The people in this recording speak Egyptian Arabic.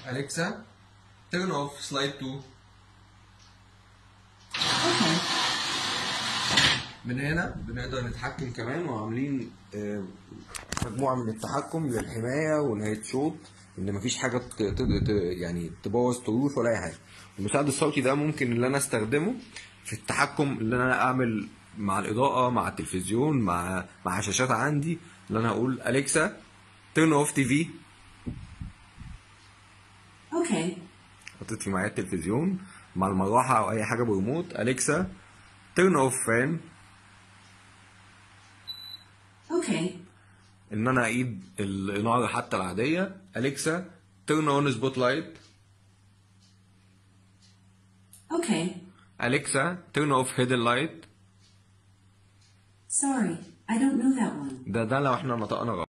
أليكسا turn off slide 2 Okay. من هنا بنقدر نتحكم كمان وعاملين آه، مجموعة من التحكم للحماية ونهاية شوط ان مفيش حاجة ت- ت- ت- يعني تبوظ طروف ولا اي حاجة المساعد الصوتي ده ممكن اللي انا استخدمه في التحكم اللي انا اعمل مع الاضاءة مع التلفزيون مع مع شاشات عندي اللي انا اقول اليكسا turn off تي في Okay. حطيت في معايا التلفزيون مع المروحة او اي حاجة بريموت اليكسا turn off fan Okay. ان انا اعيد الاناره حتى العاديه اليكسا تيرن اون سبوت لايت Okay. اليكسا تيرن اوف هيدن لايت Sorry, I don't know that one. ده ده لو احنا نطقنا غلط